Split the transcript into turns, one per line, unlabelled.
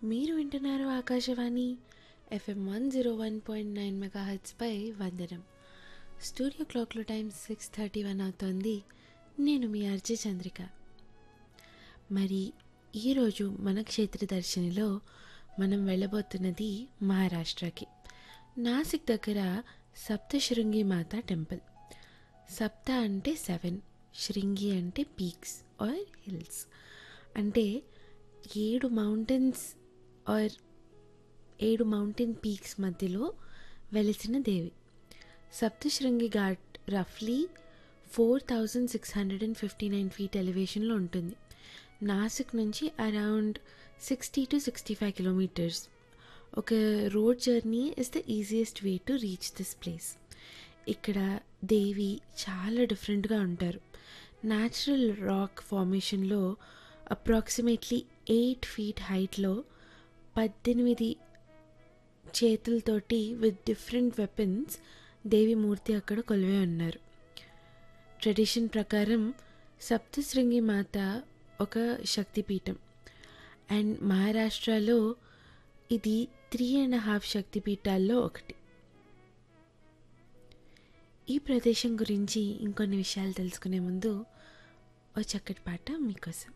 మీరు వింటున్నారు Akashvani FM one zero one point nine mega హెచ్పై వందనం స్టూడియో క్లాక్లో టైం సిక్స్ థర్టీ వన్ అవుతోంది నేను మీ ఆర్జే చంద్రిక మరి ఈరోజు మన క్షేత్ర దర్శనిలో మనం వెళ్ళబోతున్నది మహారాష్ట్రకి నాసిక్ దగ్గర సప్తశృంగి మాత టెంపుల్ సప్త అంటే సెవెన్ శృంగి అంటే పీక్స్ ఆర్ హిల్స్ అంటే ఏడు మౌంటైన్స్ ఆర్ ఏడు మౌంటైన్ పీక్స్ మధ్యలో వెలిసిన దేవి సప్తశృంగి ఘాట్ రఫ్లీ four thousand six hundred and fifty nine feet ఎలివేషన్లో ఉంటుంది నాసిక్ నుంచి around sixty to sixty five kilometres ఒక road journey is the easiest way to reach this place ఇక్కడ దేవి చాలా డిఫరెంట్గా ఉంటారు న్యాచురల్ రాక్ ఫార్మేషన్లో అప్రాక్సిమేట్లీ ఎయిట్ ఫీట్ హైట్లో పద్దెనిమిది చేతులతోటి విత్ డిఫరెంట్ వెపన్స్ దేవి మూర్తి అక్కడ కొలువే ఉన్నారు ట్రెడిషన్ ప్రకారం సప్తశృంగి మాత ఒక శక్తిపీఠం అండ్ మహారాష్ట్రలో ఇది త్రీ అండ్ హాఫ్ శక్తిపీఠాల్లో ఒకటి ఈ ప్రదేశం గురించి ఇంకొన్ని విషయాలు తెలుసుకునే ముందు ఓ చక్కటి పాట మీకోసం